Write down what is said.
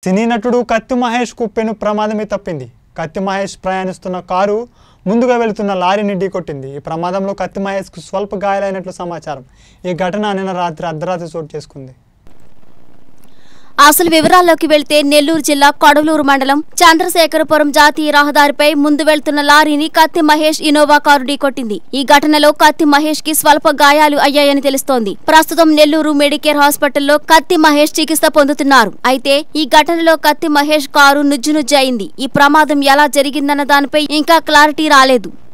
సినీ నటుడు కత్తి మహేష్కు పెను ప్రమాదమే తప్పింది కత్తి మహేష్ ప్రయాణిస్తున్న కారు ముందుగా వెళుతున్న లారీని ఢీకొట్టింది ఈ ప్రమాదంలో కత్తి మహేష్కు స్వల్ప గాయాలైనట్లు సమాచారం ఈ ఘటన నిన్న రాత్రి అర్ధరాత్రి చోటు చేసుకుంది అసలు వివరాల్లోకి వెళ్తే నెల్లూరు జిల్లా కడలూరు మండలం చంద్రశేఖరపురం జాతీయ రహదారిపై ముందు వెళ్తున్న లారీని కత్తి మహేష్ ఇనోవా కారు ఢీకొట్టింది ఈ ఘటనలో కత్తి మహేష్ కి స్వల్ప గాయాలు అయ్యాయని తెలుస్తోంది ప్రస్తుతం నెల్లూరు మెడికేర్ హాస్పిటల్లో కత్తి మహేష్ చికిత్స పొందుతున్నారు అయితే ఈ ఘటనలో కత్తి మహేష్ కారు నుజ్జునుజ్జు అయింది ఈ ప్రమాదం ఎలా జరిగిందన్న దానిపై ఇంకా క్లారిటీ రాలేదు